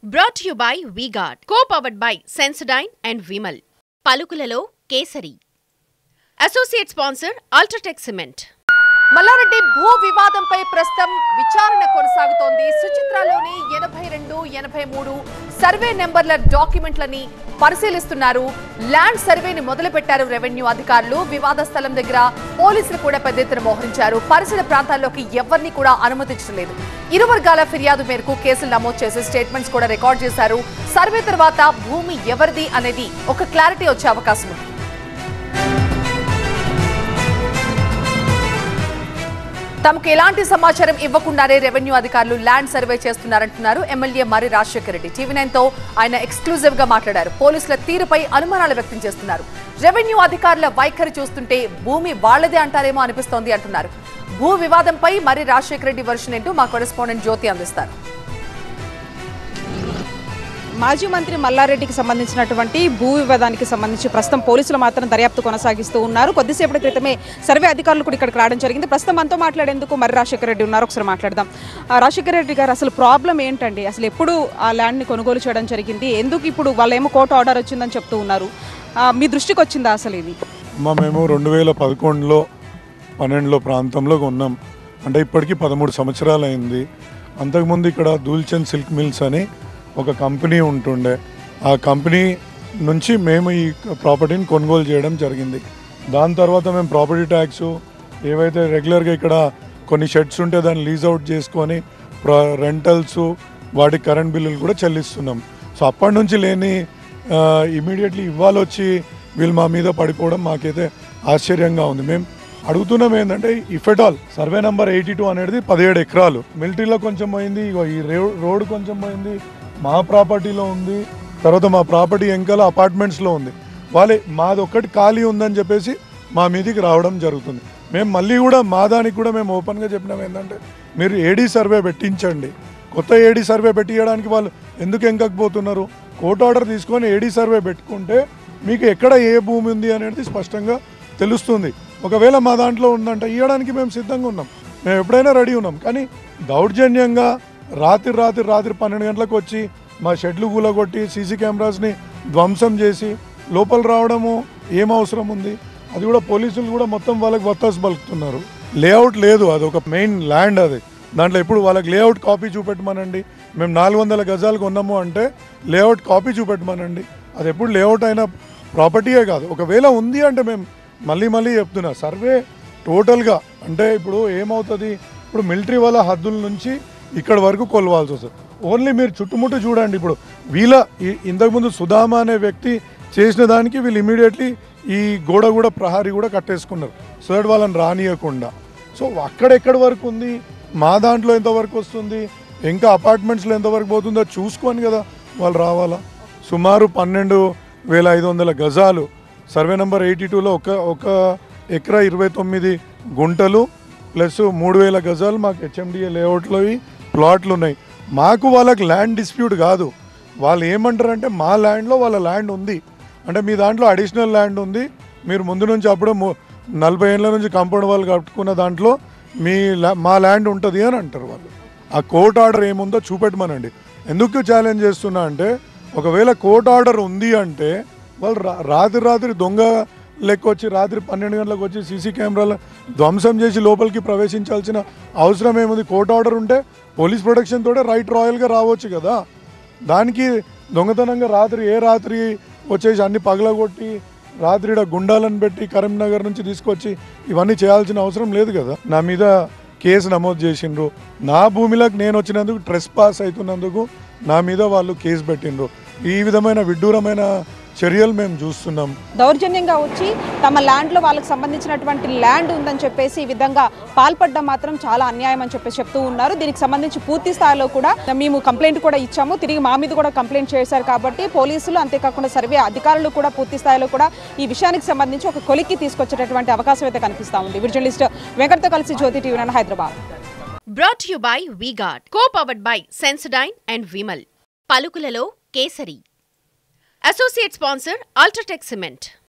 brought you by V-Guard co powered by Sensodyne and Vimal పలుకులలో Kesari associate sponsor UltraTech cement Malla Reddy భూ వివాదంపై ప్రస్తుతం విచారణ కొనసాగుతోంది సుచిత్రలోని ఎనభై రెండు ఎనభై మూడు సర్వే నెంబర్ల డాక్యుమెంట్లని పరిశీలిస్తున్నారు ల్యాండ్ సర్వేని మొదలుపెట్టారు రెవెన్యూ అధికారులు వివాద స్థలం దగ్గర పోలీసులు కూడా పెద్ద ఎత్తున మోహరించారు పరిసర ప్రాంతాల్లోకి ఎవరిని కూడా అనుమతించడం లేదు ఇరు వర్గాల ఫిర్యాదు మేరకు కేసులు నమోదు చేసి స్టేట్మెంట్స్ కూడా రికార్డ్ చేశారు సర్వే తర్వాత భూమి ఎవరిది అనేది ఒక క్లారిటీ వచ్చే అవకాశం ఉంది తమకు ఎలాంటి సమాచారం ఇవ్వకుండానే రెవెన్యూ అధికారులు ల్యాండ్ సర్వే చేస్తున్నారంటున్నారు ఎమ్మెల్యే మరి రాజశేఖర రెడ్డి టీవీ నైన్ తో ఆయన ఎక్స్క్లూజివ్ గా మాట్లాడారు పోలీసుల తీరుపై అనుమానాలు వ్యక్తం చేస్తున్నారు రెవెన్యూ అధికారుల వైఖరి చూస్తుంటే భూమి వాళ్లదే అంటారేమో అనిపిస్తోంది అంటున్నారు భూ వివాదంపై మరి రాజశేఖర రెడ్డి వర్షన్ ఏంటో మా కొరెస్పాండెంట్ జ్యోతి అందిస్తారు మాజీ మంత్రి మల్లారెడ్డికి సంబంధించినటువంటి భూ వివాదానికి సంబంధించి ప్రస్తుతం పోలీసులు మాత్రం దర్యాప్తు కొనసాగిస్తూ ఉన్నారు కొద్దిసేపటి క్రితమే సర్వే అధికారులు కూడా ఇక్కడికి రావడం జరిగింది ప్రస్తుతం మనతో మాట్లాడేందుకు మరి రాజశేఖర రెడ్డి ఉన్నారు ఒకసారి మాట్లాడదాం ఆ, రాజశేఖర రెడ్డి గారు అసలు ప్రాబ్లం ఏంటండి అసలు ఎప్పుడు ఆ ల్యాండ్ని కొనుగోలు చేయడం జరిగింది ఎందుకు ఇప్పుడు వాళ్ళేమో కోర్టు ఆర్డర్ వచ్చిందని చెప్తూ ఉన్నారు ఆ, మీ దృష్టికి వచ్చిందా అసలు ఇది మా మేము రెండు వేల పదకొండులో పన్నెండులో ప్రాంతంలో కొన్నాం అంటే ఇప్పటికీ పదమూడు సంవత్సరాలు అయింది అంతకుముందు ఇక్కడ దూల్చంద్ సిల్క్ మిల్స్ అని ఒక కంపెనీ ఉంటుండే ఆ కంపెనీ నుంచి మేము ఈ ప్రాపర్టీని కొనుగోలు చేయడం జరిగింది దాని తర్వాత మేము ప్రాపర్టీ ట్యాక్స్ ఏవైతే రెగ్యులర్గా ఇక్కడ కొన్ని షెడ్స్ ఉంటే దాన్ని లీజ్ అవుట్ చేసుకొని రెంటల్స్ వాటి కరెంట్ బిల్లులు కూడా చెల్లిస్తున్నాం సో అప్పటి నుంచి లేని ఇమీడియట్లీ ఇవాళ వచ్చి వీళ్ళు మా మీద పడిపోవడం మాకైతే ఆశ్చర్యంగా ఉంది మేము అడుగుతున్నాం ఏంటంటే if at all survey number eighty two అనేది పదిహేడు ఎకరాలు మిలిటరీలో కొంచెం పోయింది ఇగో ఈ రే- రోడ్ కొంచెం పోయింది మా ప్రాపర్టీలో ఉంది తర్వాత మా ప్రాపర్టీ వెంకల అపార్ట్మెంట్స్లో ఉంది వాళ్ళే మాది ఒక్కటి ఖాళీ ఉందని చెప్పేసి మా మీదికి రావడం జరుగుతుంది మేము మళ్ళీ కూడా మా దానికి కూడా మేము ఓపెన్గా చెప్పినాం ఏంటంటే మీరు ఏడీ సర్వే పెట్టించండి కొత్త ఏడీ సర్వే పెట్టియడానికి వాళ్ళు ఎందుకు ఎంకకపోతున్నారు కోర్టు ఆర్డర్ తీసుకొని ఏడీ సర్వే పెట్టుకుంటే మీకు ఎక్కడ ఏ భూమి ఉంది అనేది స్పష్టంగా తెలుస్తుంది ఒకవేళ మా దాంట్లో ఉందంటే ఇవ్వడానికి మేము సిద్ధంగా ఉన్నాం మేము ఎప్పుడైనా రెడీ ఉన్నాం కానీ దౌర్జన్యంగా రాత్రి రాత్రి రాత్రి పన్నెండు గంటలకు వచ్చి మా షెడ్లు కూలగొట్టి సీసీ కెమెరాస్ని ధ్వంసం చేసి లోపల రావడము ఏం అవసరం ఉంది అది కూడా పోలీసులు కూడా మొత్తం వాళ్ళకి వత్తాసు పలుకుతున్నారు లేఅవుట్ లేదు అది ఒక మెయిన్ ల్యాండ్ అది దాంట్లో ఎప్పుడు వాళ్ళకి లేఅవుట్ కాపీ చూపెట్టమనండి మేము నాలుగు వందల గజాలు కొన్నాము అంటే లేఅవుట్ కాపీ చూపెట్టమనండి అది ఎప్పుడు లేఅవుట్ అయిన ప్రాపర్టీయే కాదు ఒకవేళ ఉంది అంటే మేము మళ్ళీ మళ్ళీ చెప్తున్నా సర్వే టోటల్గా అంటే ఇప్పుడు ఏమవుతుంది ఇప్పుడు మిలిటరీ వాళ్ళ హద్దుల నుంచి ఇక్కడ వరకు కొలవాల్సి వస్తుంది ఓన్లీ మీరు చుట్టుముట్టు చూడండి ఇప్పుడు వీళ్ళ ఈ- ఇంతకుముందు సుధామ అనే వ్యక్తి చేసిన దానికి వీళ్ళు ఇమీడియట్లీ ఈ గోడ కూడా ప్రహారీ కూడా కట్టేసుకున్నారు సో దట్ వాళ్ళని రానియకుండా సో అక్కడెక్కడి వరకు ఉంది మా దాంట్లో ఎంతవరకు వస్తుంది ఇంకా అపార్ట్మెంట్స్లో ఎంతవరకు పోతుందో చూసుకొని కదా వాళ్ళు రావాలా సుమారు పన్నెండు వేల ఐదు వందల గజాలు సర్వే నెంబర్ ఎయిటీ టూలో ఒక ఒక ఎకరా ఇరవై తొమ్మిది గుంటలు ప్లస్ మూడు వేల గజాలు మాకు హెచ్ఎండిఏ లేఅవుట్లో ప్లాట్లు ఉన్నాయి మాకు వాళ్ళకి ల్యాండ్ డిస్ప్యూట్ కాదు వాళ్ళు ఏమంటారంటే మా ల్యాండ్లో వాళ్ళ ల్యాండ్ ఉంది అంటే మీ దాంట్లో అడిషనల్ ల్యాండ్ ఉంది మీరు ముందు నుంచి అప్పుడు ము- నలభై ఏళ్ళ నుంచి కాంపౌండ్ వాళ్ళు కట్టుకున్న దాంట్లో మీ లా- మా ల్యాండ్ ఉంటుంది అని అంటారు వాళ్ళు ఆ కోర్ట్ ఆర్డర్ ఏముందో చూపెట్టమనండి ఎందుకు ఛాలెంజ్ చేస్తున్నా అంటే ఒకవేళ కోర్ట్ ఆర్డర్ ఉంది అంటే వాళ్ళు రా- రాత్రి రాత్రి దొంగ లెక్క వచ్చి రాత్రి పన్నెండు గంటలకు వచ్చి సీసీ కెమెరాలు ధ్వంసం చేసి లోపలికి ప్రవేశించాల్సిన అవసరం ఏముంది కోర్ట్ ఆర్డర్ ఉంటే పోలీస్ ప్రొటెక్షన్ తోటే రైట్ రాయల్గా రావచ్చు కదా దానికి దొంగతనంగా రాత్రి ఏ రాత్రి వచ్చేసి అన్ని పగలగొట్టి రాత్రి ఈడ గుండాలను పెట్టి కరీంనగర్ నుంచి తీసుకొచ్చి ఇవన్నీ చేయాల్సిన అవసరం లేదు కదా నా మీద కేసు నమోదు చేసిండ్రు నా భూమిలోకి నేను వచ్చినందుకు ట్రెస్ పాస్ అవుతున్నందుకు నా మీద వాళ్ళు కేసు పెట్టిండ్రు ఈ విధమైన విడ్డూరమైన చర్యలు మేము చూస్తున్నాం దౌర్జన్యంగా వచ్చి తమ ల్యాండ్లో వాళ్ళకి సంబంధించినటువంటి ల్యాండ్ ఉందని చెప్పేసి ఈ విధంగా పాల్పడడం మాత్రం చాలా అన్యాయం అని చెప్పేసి చెప్తూ ఉన్నారు దీనికి సంబంధించి పూర్తి స్థాయిలో కూడా మేము కంప్లైంట్ కూడా ఇచ్చాము తిరిగి మా మీద కూడా కంప్లైంట్ చేశారు కాబట్టి పోలీసులు అంతేకాకుండా సర్వే అధికారులు కూడా పూర్తి స్థాయిలో కూడా ఈ విషయానికి సంబంధించి ఒక కొలిక్కి తీసుకొచ్చేటటువంటి అవకాశం అయితే కనిపిస్తా ఉంది విజువలిస్ట్ వెంకటతో కలిసి Jyothi TV nine Hyderabad brought you by V-Guard co powered by Sensodyne and Vimal పలుకులలో Kesari associate sponsor UltraTech cement